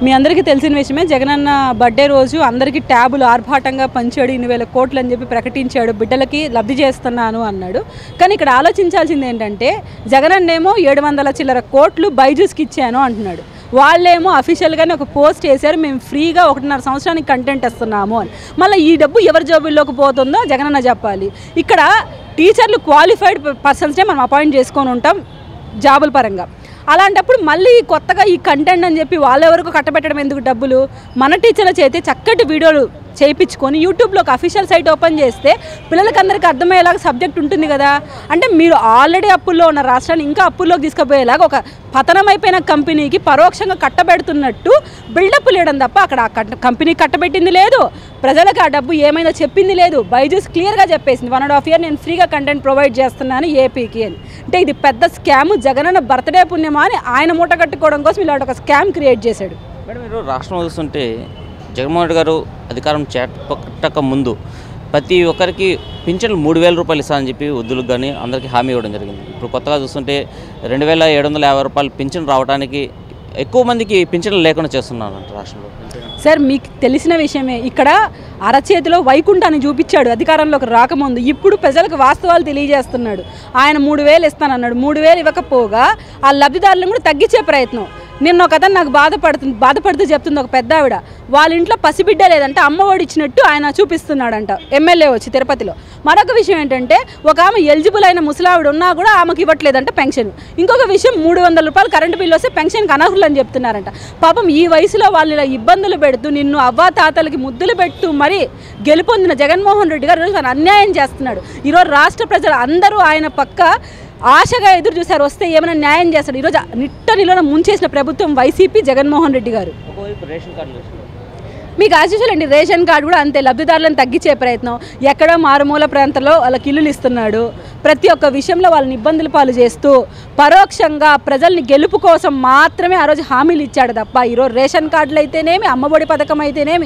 మీ అందరికీ తెలిసిన విషయమే జగనన్న బర్త్డే రోజు అందరికీ ట్యాబులు ఆర్భాటంగా పంచాడు ఇన్ని వేల కోట్లు అని చెప్పి ప్రకటించాడు బిడ్డలకి లబ్ధి చేస్తున్నాను అన్నాడు కానీ ఇక్కడ ఆలోచించాల్సింది ఏంటంటే జగనన్నేమో ఏడు వందల చిల్లర కోట్లు బైజూస్కి ఇచ్చాను అంటున్నాడు వాళ్ళేమో అఫీషియల్గానే ఒక పోస్ట్ వేశారు మేము ఫ్రీగా ఒకటిన్నర సంవత్సరానికి కంటెంట్ ఇస్తున్నాము అని మళ్ళీ ఈ డబ్బు ఎవరి జోబుల్లోకి పోతుందో జగనన్న చెప్పాలి ఇక్కడ టీచర్లు క్వాలిఫైడ్ పర్సన్స్నే మనం అపాయింట్ చేసుకొని ఉంటాం జాబుల పరంగా అలాంటప్పుడు మళ్ళీ కొత్తగా ఈ కంటెంట్ అని చెప్పి వాళ్ళెవరకు కట్టబెట్టడం ఎందుకు డబ్బులు మన టీచర్ల చేతి చక్కటి వీడియోలు చేయించుకొని యూట్యూబ్లో ఒక అఫీషియల్ సైట్ ఓపెన్ చేస్తే పిల్లలకి అందరికీ అర్థమయ్యేలాగా సబ్జెక్ట్ ఉంటుంది కదా అంటే మీరు ఆల్రెడీ అప్పుల్లో ఉన్న రాష్ట్రాన్ని ఇంకా అప్పుల్లోకి తీసుకుపోయేలాగా ఒక పతనమైపోయిన కంపెనీకి పరోక్షంగా కట్టబెడుతున్నట్టు బిల్డప్ లేయడం తప్ప అక్కడ ఆ కట్ట కంపెనీ కట్టబెట్టింది లేదు ప్రజలకు ఆ డబ్బు ఏమైనా చెప్పింది లేదు బైజూస్ క్లియర్గా చెప్పేసింది వన్ అండ్ హాఫ్ ఇయర్ నేను ఫ్రీగా కంటెంట్ ప్రొవైడ్ చేస్తున్నాను ఏపీకి అని అంటే ఇది పెద్ద స్కామ్ జగనన్న బర్త్డే పుణ్యమా అని ఆయన మూట కట్టుకోవడం కోసం ఇలాంటి ఒక స్కామ్ క్రియేట్ చేశాడు మేడం మీరు రాష్ట్రం చూస్తుంటే జగన్మోహన్ రెడ్డి గారు అధికారం చేపట్టక ముందు ప్రతి ఒక్కరికి పింఛన్లు మూడు వేల రూపాయలు ఇస్తానని చెప్పి వృద్ధులకు కానీ అందరికీ హామీ ఇవ్వడం జరిగింది ఇప్పుడు కొత్తగా చూస్తుంటే రెండు వేల ఏడు వందల యాభై రూపాయలు పింఛన్ రావడానికి ఎక్కువ మందికి పింఛన్లు లేకుండా చేస్తున్నారు అంట రాష్ట్రంలో సార్ మీకు తెలిసిన విషయమే ఇక్కడ అరచేతిలో వైకుంఠాన్ని చూపించాడు అధికారంలోకి రాకముందు ఇప్పుడు ప్రజలకు వాస్తవాలు తెలియజేస్తున్నాడు ఆయన మూడు వేలు ఇస్తానన్నాడు మూడు వేలు ఇవ్వకపోగా ఆ లబ్ధిదారులను కూడా తగ్గించే ప్రయత్నం నిన్న ఒక అతను నాకు బాధపడుతుంది బాధపడుతూ చెప్తుంది ఒక పెద్ద ఆవిడ వాళ్ళ ఇంట్లో పసిబిడ్డ లేదంటే అమ్మఒడి ఇచ్చినట్టు ఆయన చూపిస్తున్నాడంట ఎమ్మెల్యే వచ్చి తిరుపతిలో మరొక విషయం ఏంటంటే ఒక ఆమె ఎలిజిబుల్ అయిన ముసలావిడ ఉన్నా కూడా ఆమెకి ఇవ్వట్లేదంట పెన్షన్ ఇంకొక విషయం మూడు వందల రూపాయలు కరెంటు బిల్లు వస్తే పెన్షన్కి అనర్హులు అని చెప్తున్నారంట పాపం ఈ వయసులో వాళ్ళు ఇలా ఇబ్బందులు పెడుతూ నిన్ను అవ్వా తాతలకి ముద్దులు పెట్టు మరి గెలుపొందిన జగన్మోహన్ రెడ్డి గారు ఈరోజు ఆయన అన్యాయం చేస్తున్నాడు ఈరోజు రాష్ట్ర ప్రజలు అందరూ ఆయన పక్క ఆశగా ఎదురు చూశారు వస్తే ఏమైనా న్యాయం చేస్తాడు ఈరోజు నిట్ట నిలోన ముంచేసిన ప్రభుత్వం వైసీపీ జగన్మోహన్ రెడ్డి గారు ఒకవైపు రేషన్ కార్డులు మీకు ఆశించాలండి రేషన్ కార్డు కూడా అంతే లబ్ధిదారులను తగ్గించే ప్రయత్నం ఎక్కడో మారుమూల ప్రాంతంలో వాళ్ళకి ఇల్లులు ఇస్తున్నాడు ప్రతి ఒక్క విషయంలో వాళ్ళని ఇబ్బందులు పాలు చేస్తూ పరోక్షంగా ప్రజల్ని గెలుపు కోసం మాత్రమే ఆ రోజు హామీలు ఇచ్చాడు తప్ప ఈరోజు రేషన్ కార్డులు అయితేనేమి అమ్మఒడి పథకం అయితేనేమి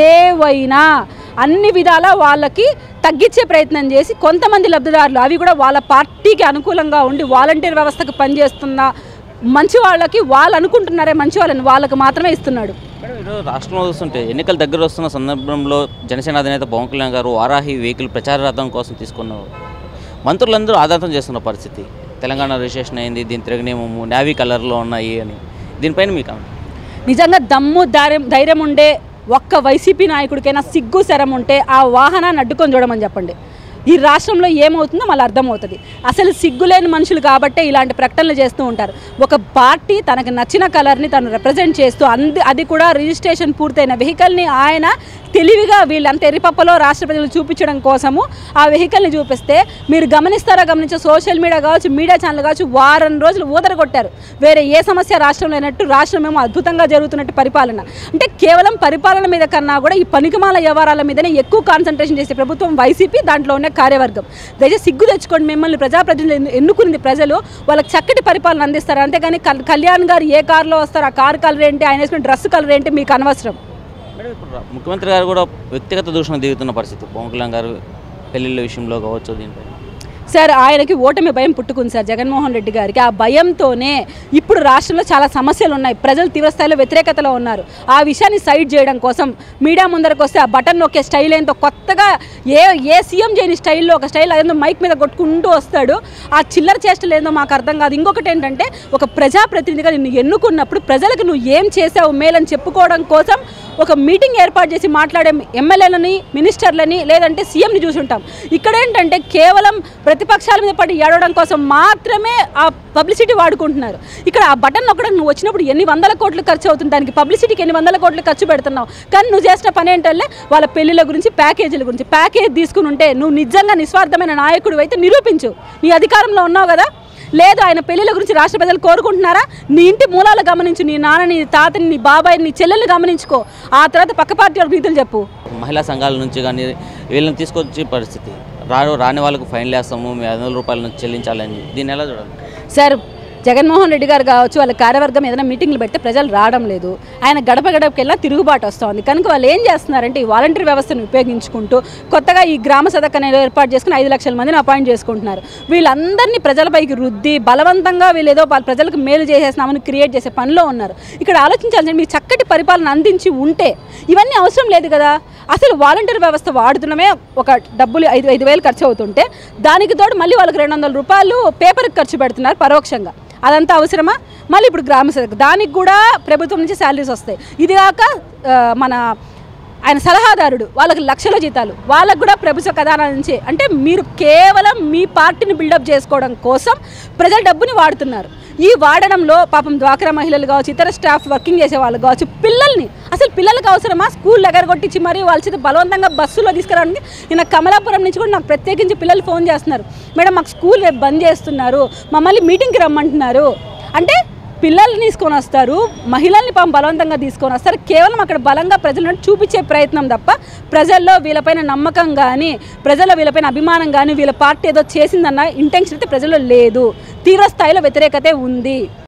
ఏవైనా అన్ని విధాల వాళ్ళకి తగ్గించే ప్రయత్నం చేసి కొంతమంది లబ్ధిదారులు అవి కూడా వాళ్ళ పార్టీకి అనుకూలంగా ఉండి వాలంటీర్ వ్యవస్థకు పనిచేస్తున్న మంచి వాళ్ళకి వాళ్ళు అనుకుంటున్నారే మంచి వాళ్ళని వాళ్ళకి మాత్రమే ఇస్తున్నాడు మేడం ఈరోజు రాష్ట్రంలో చూస్తుంటే ఎన్నికల దగ్గర వస్తున్న సందర్భంలో జనసేన అధినేత పవన్ కళ్యాణ్ గారు వారాహి వెహికల్ ప్రచార రథం కోసం తీసుకున్న మంత్రులందరూ ఆదాతం చేస్తున్న పరిస్థితి తెలంగాణ రిజిస్ట్రేషన్ అయింది దీని తిరగనేమము నావీ కలర్లో ఉన్నాయి అని దీనిపైన మీకు ఏమన్నా? నిజంగా దమ్ము ధైర్యం ధైర్యం ఉండే ఒక్క వైసీపీ నాయకుడికైనా సిగ్గు శరం ఉంటే ఆ వాహనాన్ని అడ్డుకొని చూడమని చెప్పండి ఈ రాష్ట్రంలో ఏమవుతుందో మళ్ళీ అర్థమవుతుంది అసలు సిగ్గులేని మనుషులు కాబట్టే ఇలాంటి ప్రకటనలు చేస్తూ ఉంటారు ఒక పార్టీ తనకు నచ్చిన కలర్ని తను రిప్రజెంట్ చేస్తూ అంది అది కూడా రిజిస్ట్రేషన్ పూర్తయిన వెహికల్ని ఆయన తెలివిగా వీళ్ళంత ఎరిపప్పలో రాష్ట్ర ప్రజలు చూపించడం కోసము ఆ వెహికల్ని చూపిస్తే మీరు గమనిస్తారా గమనించే సోషల్ మీడియా కావచ్చు మీడియా ఛానల్ కావచ్చు వారం రోజులు ఊదరగొట్టారు వేరే ఏ సమస్య రాష్ట్రంలో లేనట్టు రాష్ట్రం ఏమో అద్భుతంగా జరుగుతున్నట్టు పరిపాలన అంటే కేవలం పరిపాలన మీద కన్నా కూడా ఈ పనికిమాల వ్యవహారాల మీదనే ఎక్కువ కాన్సన్ట్రేషన్ చేసే ప్రభుత్వం వైసీపీ దాంట్లో ఉన్న కార్యవర్గం దయచేసి సిగ్గు తెచ్చుకోండి మిమ్మల్ని ప్రజాప్రతినిధులు ఎన్ను- ఎన్నుకున్నది ప్రజలు వాళ్ళకి చక్కటి పరిపాలన అందిస్తారు అంతేగాని కల్- కళ్యాణ్ గారు ఏ కారులో వస్తారు ఆ కారు కలర్ ఏంటి ఆయన వేసుకున్న డ్రెస్ కలర్ ఏంటి మీకు అనవసరం మేడం ఇప్పుడు రా- ముఖ్యమంత్రి గారు కూడా వ్యక్తిగత దూషణ దిగుతున్న పరిస్థితి పవన్ కళ్యాణ్ గారు పెళ్లిళ్ళ విషయంలో కావచ్చు దీనిపైన సార్ ఆయనకి ఓటమి భయం పుట్టుకుంది సార్ జగన్మోహన్ రెడ్డి గారికి ఆ భయంతోనే ఇప్పుడు రాష్ట్రంలో చాలా సమస్యలు ఉన్నాయి ప్రజలు తీవ్రస్థాయిలో వ్యతిరేకతలో ఉన్నారు ఆ విషయాన్ని సైడ్ చేయడం కోసం మీడియా ముందరకు వస్తే ఆ బటన్ నొక్కే స్టైల్ ఏంటో కొత్తగా ఏ ఏ సీఎం చేయని స్టైల్లో ఒక స్టైల్ అదేందో మైక్ మీద కొట్టుకుంటూ వస్తాడు ఆ చిల్లర చేష్టలు ఏందో మాకు అర్థం కాదు ఇంకొకటి ఏంటంటే ఒక ప్రజాప్రతినిధిగా నిన్ను ఎన్నుకున్నప్పుడు ప్రజలకు నువ్వు ఏం చేసావు మేలని చెప్పుకోవడం కోసం ఒక మీటింగ్ ఏర్పాటు చేసి మాట్లాడే ఎమ్మెల్యేలని మినిస్టర్లని లేదంటే సీఎంని చూసుంటాం ఇక్కడ ఏంటంటే కేవలం ప్రతిపక్షాల మీద పడి ఏడవడం కోసం మాత్రమే ఆ పబ్లిసిటీ వాడుకుంటున్నారు ఇక్కడ ఆ బటన్ నొక్కడానికి నువ్వు వచ్చినప్పుడు ఎన్ని వందల కోట్లు ఖర్చు అవుతుంది దానికి పబ్లిసిటీకి ఎన్ని వందల కోట్లు ఖర్చు పెడుతున్నావు కానీ నువ్వు చేసిన పని ఏంటంటే వాళ్ళ పెళ్లిళ్ళ గురించి ప్యాకేజీల గురించి ప్యాకేజ్ తీసుకుని ఉంటే నువ్వు నిజంగా నిస్వార్థమైన నాయకుడు అయితే నిరూపించు నీ అధికారంలో ఉన్నావు కదా లేదు ఆయన పెళ్లిళ్ళ గురించి రాష్ట్ర ప్రజలు కోరుకుంటున్నారా నీ ఇంటి మూలాలు గమనించు నీ నాన్నని నీ తాతని నీ బాబాయిని నీ చెల్లెల్ని గమనించుకో ఆ తర్వాత పక్క పార్టీ వాళ్ళకి నీతులు చెప్పు మహిళా సంఘాల నుంచి కానీ వీళ్ళని తీసుకొచ్చే పరిస్థితి రాను రాని వాళ్ళకు ఫైన్లు వేస్తాము మీ ఐదు వందల రూపాయల నుంచి చెల్లించాలని దీన్ని ఎలా చూడాలి సార్ జగన్మోహన్ రెడ్డి గారు కావచ్చు వాళ్ళ కార్యవర్గం ఏదైనా మీటింగ్లు పెడితే ప్రజలు రావడం లేదు ఆయన గడప గడపకెళ్ళా తిరుగుబాటు వస్తుంది కనుక వాళ్ళు ఏం చేస్తున్నారంటే ఈ వాలంటీర్ వ్యవస్థను ఉపయోగించుకుంటూ కొత్తగా ఈ గ్రామ సదక్ అనేది ఏర్పాటు చేసుకుని ఐదు లక్షల మందిని అపాయింట్ చేసుకుంటున్నారు వీళ్ళందరినీ ప్రజలపైకి రుద్ది బలవంతంగా వీళ్ళు ఏదో వాళ్ళ ప్రజలకు మేలు చేసేసినామని క్రియేట్ చేసే పనిలో ఉన్నారు ఇక్కడ ఆలోచించాల్సింది మీరు చక్కటి పరిపాలన అందించి ఉంటే ఇవన్నీ అవసరం లేదు కదా అసలు వాలంటీర్ వ్యవస్థ వాడుతున్నామే ఒక డబ్బులు ఐదు ఐదు వేలు ఖర్చు అవుతుంటే దానికి తోడు మళ్ళీ వాళ్ళకి రెండు వందల రూపాయలు పేపర్కి ఖర్చు పెడుతున్నారు పరోక్షంగా అదంతా అవసరమా మళ్ళీ ఇప్పుడు గ్రామ సదక్ దానికి కూడా ప్రభుత్వం నుంచి శాలరీస్ వస్తాయి ఇది కాక ఆ, మన ఆయన సలహాదారుడు వాళ్ళకి లక్షల జీతాలు వాళ్ళకు కూడా ప్రభుత్వ ఖజానా నుంచి అంటే మీరు కేవలం మీ పార్టీని బిల్డప్ చేసుకోవడం కోసం ప్రజల డబ్బుని వాడుతున్నారు ఈ వాడడంలో పాపం డ్వాక్రా మహిళలు కావచ్చు ఇతర స్టాఫ్ వర్కింగ్ చేసే వాళ్ళు కావచ్చు పిల్లల్ని అసలు పిల్లలకు అవసరమా స్కూల్ దగ్గర కొట్టించి మరీ వాళ్ళ చేత బలవంతంగా బస్సులో తీసుకురావడానికి నిన్న కమలాపురం నుంచి కూడా నాకు ప్రత్యేకించి పిల్లలు ఫోన్ చేస్తున్నారు మేడం మాకు స్కూల్ రేపు బంద్ చేస్తున్నారు మమ్మల్ని మీటింగ్కి రమ్మంటున్నారు అంటే పిల్లల్ని తీసుకొని వస్తారు మహిళల్ని పాపం బలవంతంగా తీసుకొని వస్తారు కేవలం అక్కడ బలంగా ప్రజలను చూపించే ప్రయత్నం తప్ప ప్రజల్లో వీళ్ళపైన నమ్మకం కానీ ప్రజల్లో వీళ్ళపైన అభిమానం కానీ వీళ్ళ పార్టీ ఏదో చేసిందన్న ఇంటెన్షన్ అయితే ప్రజల్లో లేదు తీవ్ర స్థాయిలో వ్యతిరేకతే ఉంది